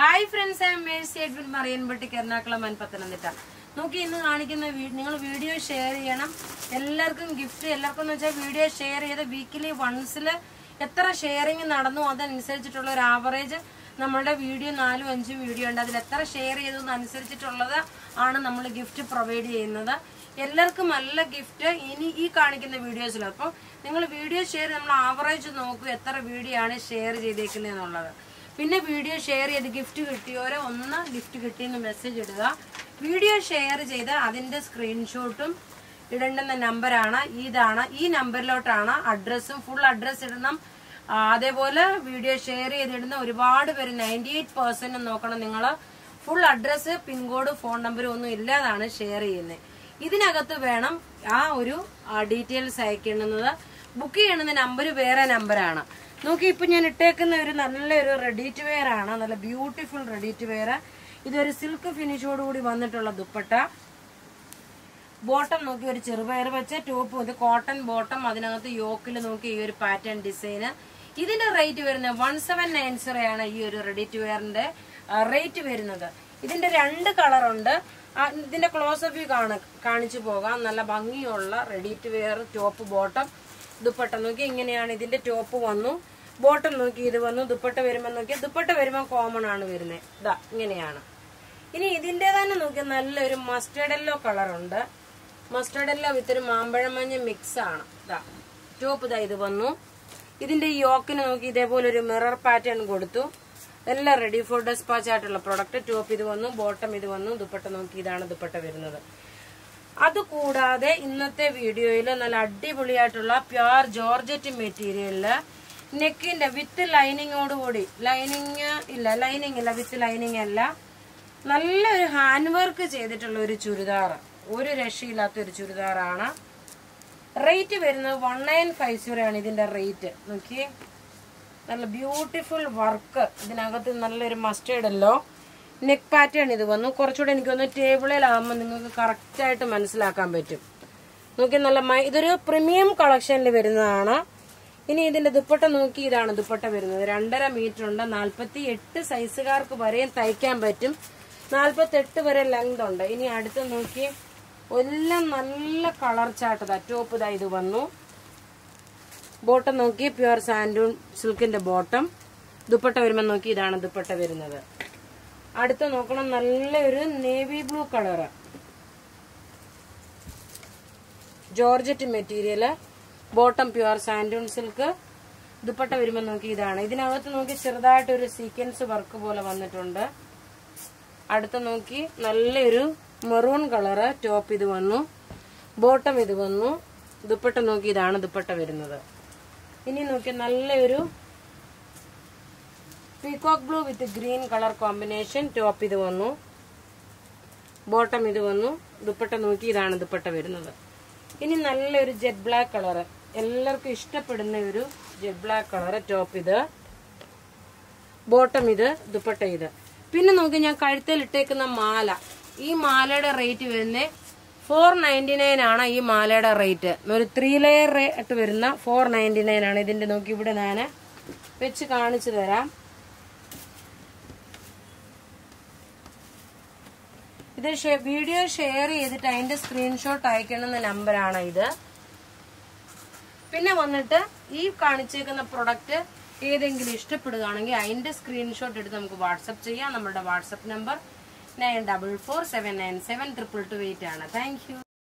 hi friends I'm Mercy Edwin മറിയൻപട്ടിക്ക് Ernakulam and Pathanamthitta നോക്കി ഇന്ന് കാണിക്കുന്ന നിങ്ങൾ വീഡിയോ ഷെയർ ചെയ്യണം എല്ലാവർക്കും ഗിഫ്റ്റ് എല്ലാവർക്കും എന്ന് വെച്ചാൽ വീഡിയോ ഷെയർ ചെയ്ത് വീക്കിലി വൺസിൽ എത്ര ഷെയറിങ് നടന്നു അതനുസരിച്ചിട്ടുള്ള ഒരു ആവറേജ് നമ്മളുടെ വീഡിയോ നാലും അഞ്ചും വീഡിയോ ഉണ്ട് അതിൽ എത്ര ഷെയർ ചെയ്തതനുസരിച്ചിട്ടുള്ളത് ആണ് നമ്മൾ ഗിഫ്റ്റ് പ്രൊവൈഡ് ചെയ്യുന്നത് എല്ലാവർക്കും നല്ല ഗിഫ്റ്റ് ഇനി ഈ കാണിക്കുന്ന വീഡിയോസിൽ അപ്പോൾ നിങ്ങൾ വീഡിയോ ഷെയർ നമ്മൾ ആവറേജ് നോക്കൂ എത്ര വീഡിയോ ആണ് ഷെയർ ചെയ്തേക്കുന്നത് എന്നുള്ളത് പിന്നെ വീഡിയോ ഷെയർ ചെയ്ത് ഗിഫ്റ്റ് കിട്ടിയവരെ ഒന്ന് ഗിഫ്റ്റ് കിട്ടിയെന്ന് മെസ്സേജ് ഇടുക വീഡിയോ ഷെയർ ചെയ്ത് അതിന്റെ സ്ക്രീൻഷോട്ടും ഇടേണ്ടുന്ന നമ്പറാണ് ഇതാണ് ഈ നമ്പറിലോട്ടാണ് അഡ്രസ്സും ഫുൾ അഡ്രസ്സ് ഇടണം ആ, അതേപോലെ വീഡിയോ ഷെയർ ചെയ്തിടുന്ന ഒരുപാട് പേര് നയൻറ്റി എയ്റ്റ് പെർസെന്റ് നോക്കണം നിങ്ങൾ full address pincode phone number ഒന്നും ഇല്ലാതാണ് ഷെയർ ചെയ്യുന്നത് ഇതിനകത്ത് വേണം ആ ഒരു ഡീറ്റെയിൽസ് അയക്കേണ്ടുന്നത് ബുക്ക് ചെയ്യണമെന്ന നമ്പർ വേറെ നമ്പറാണ് നോക്കി ഇപ്പൊ ഞാൻ ഇട്ടേക്കുന്ന ഒരു നല്ലൊരു റെഡി ടു വെയർ ആണ് നല്ല ബ്യൂട്ടിഫുൾ റെഡി ടു വെയർ ഇതൊരു സിൽക്ക് ഫിനിഷോട് കൂടി വന്നിട്ടുള്ള ദുപ്പട്ട ബോട്ടം നോക്കി ഒരു ചെറുപയർ വെച്ച ടോപ്പ് ഇത് കോട്ടൺ ബോട്ടം അതിനകത്ത് യോക്കിൽ നോക്കി ഈ ഒരു പാറ്റേൺ ഡിസൈന് ഇതിന്റെ റേറ്റ് വരുന്നത് വൺ സെവൻ നയൻ സീറോ ആണ് ഈ ഒരു റെഡി ടു വെയറിന്റെ റേറ്റ് വരുന്നത് ഇതിന്റെ രണ്ട് കളറുണ്ട് ഇതിന്റെ ക്ലോസ് അപ്പ് കാണ കാണിച്ചു പോകാം നല്ല ഭംഗിയുള്ള ready to wear top bottom dupatta നോക്കി ഇങ്ങനെയാണ് ഇതിന്റെ ടോപ്പ് വന്നു ബോട്ടം നോക്കി ഇത് വന്നു ദുപ്പട്ട വരുമ്പോൾ നോക്കി ദുപ്പട്ട വരുമ്പോൾ കോമൺ ആണ് വരുന്നത് ഇതാ ഇങ്ങനെയാണ് ഇനി ഇതിന്റെ തന്നെ നോക്കി നല്ലൊരു മസ്റ്റേർഡ് യെല്ലോ കളറുണ്ട് മസ്റ്റേർഡ് യെല്ലോ വിത്ത് ഒരു മാമ്പഴം മഞ്ഞ മിക്സ് ആണ് ഇതാ ടോപ്പ് ഇതാ ഇത് വന്നു ഇതിന്റെ ഈ യോക്കിന് നോക്കി ഇതേപോലെ ഒരു മിറർ പാറ്റേൺ കൊടുത്തു എല്ലാം റെഡി ഫോർ ഡെസ്പാച്ച് ആയിട്ടുള്ള പ്രൊഡക്റ്റ് ടോപ്പ് ഇത് വന്നു ബോട്ടം ഇത് വന്നു ദുപ്പട്ട നോക്കി ഇതാണ് ദുപ്പട്ട വരുന്നത് അതുകൂടാതെ ഇന്നത്തെ വീഡിയോയിൽ നല്ല അടിപൊളിയായിട്ടുള്ള പ്യുർ ജോർജറ്റ് മെറ്റീരിയലില് നെക്കിന്റെ വിത്ത് ലൈനിങ്ങോട് കൂടി ലൈനിങ് ഇല്ല ലൈനിങ് ഇല്ല വിത്ത് ലൈനിങ് അല്ല നല്ലൊരു ഹാൻഡ് വർക്ക് ചെയ്തിട്ടുള്ള ഒരു ചുരിദാർ ഒരു രക്ഷയില്ലാത്ത ഒരു ചുരിദാറാണ് റേറ്റ് വരുന്നത് വൺ നയൻ ഫൈവ് സീറോ ആണ് ഇതിന്റെ റേറ്റ് നോക്കിയേ നല്ല ബ്യൂട്ടിഫുൾ വർക്ക് ഇതിനകത്ത് നല്ലൊരു മസ്റ്റേർഡ് അല്ലോ നെക്ക് പാറ്റേൺ ഇത് വന്നു കുറച്ചുകൂടെ എനിക്കൊന്ന് ടേബിളിലാകുമ്പോൾ നിങ്ങൾക്ക് കറക്റ്റായിട്ട് മനസ്സിലാക്കാൻ പറ്റും നോക്കി നല്ല മൈ- ഇതൊരു പ്രീമിയം കളക്ഷനിൽ വരുന്നതാണ് ഇനി ഇതിന്റെ ദുപ്പട്ട നോക്കി ഇതാണ് ദുപ്പട്ട വരുന്നത് രണ്ടര മീറ്റർ ഉണ്ട് നാൽപ്പത്തി എട്ട് സൈസുകാർക്ക് വരെയും തയ്ക്കാൻ പറ്റും നാൽപ്പത്തി എട്ട് വരെ ലെങ്ത് ഉണ്ട് ഇനി അടുത്ത് നോക്കി എല്ലാം നല്ല കളർ ചാട്ടതാ ടോപ്പ് ഇതാ ഇത് വന്നു ബോട്ടം നോക്കി പ്യുവർ സാൻഡൂൺ സിൽക്കിന്റെ ബോട്ടം ദുപ്പട്ട വരുമ്പോൾ നോക്കി ഇതാണ് ദുപ്പട്ട വരുന്നത് അടുത്ത നോക്കണം നല്ലൊരു navy blue colour georgette material bottom pure santoon silk dupatta വരുമ്പോൾ നോക്കി ഇതാണ് ഇതിനകത്ത് നോക്കി ചെറുതായിട്ട് ഒരു സീക്വൻസ് വർക്ക് പോലെ വന്നിട്ടുണ്ട് അടുത്ത നോക്കി നല്ലൊരു മെറൂൺ കളറ് ടോപ്പ് ഇത് വന്നു ബോട്ടം ഇത് വന്നു ദുപ്പട്ട നോക്കി ഇതാണ് ദുപ്പട്ട വരുന്നത് ഇനി നോക്കി നല്ലൊരു peacock blue with green colour combination top ഇത് വന്നു ബോട്ടം ഇത് വന്നു ദുപ്പട്ട നോക്കി ഇതാണ് ദുപ്പട്ട വരുന്നത് ഇനി നല്ലൊരു ജെറ്റ് ബ്ലാക്ക് കളറ് എല്ലാവർക്കും ഇഷ്ടപ്പെടുന്ന ഒരു ജെറ്റ് ബ്ലാക്ക് കളറ് ടോപ്പ് ഇത് ബോട്ടം ഇത് ദുപ്പട്ട ഇത് പിന്നെ നോക്കി ഞാൻ കഴുത്തിൽ ഇട്ടേക്കുന്ന മാല ഈ മാലയുടെ റേറ്റ് വരുന്നത് ഫോർ നയൻറ്റി നയൻ ആണ് ഈ മാലയുടെ റേറ്റ് ഒരു ത്രീ ലെയർ ആയിട്ട് വരുന്ന ഫോർ നയൻറ്റി നയൻ ആണ് ഇതിന്റെ നോക്കി ഇവിടെ ഞാൻ വെച്ച് കാണിച്ചു തരാം ഇത് ഷെ- വീഡിയോ ഷെയർ ചെയ്തിട്ട് അതിന്റെ സ്ക്രീൻഷോട്ട് അയക്കണമെന്ന നമ്പറാണ് ഇത് പിന്നെ വന്നിട്ട് ഈ കാണിച്ചേക്കുന്ന പ്രൊഡക്റ്റ് ഏതെങ്കിലും ഇഷ്ടപ്പെടുകയാണെങ്കിൽ അതിന്റെ സ്ക്രീൻഷോട്ട് എടുത്ത് നമുക്ക് വാട്സപ്പ് ചെയ്യാം നമ്മുടെ WhatsApp number nine double four seven nine seven triple two eight ആണ് താങ്ക് യു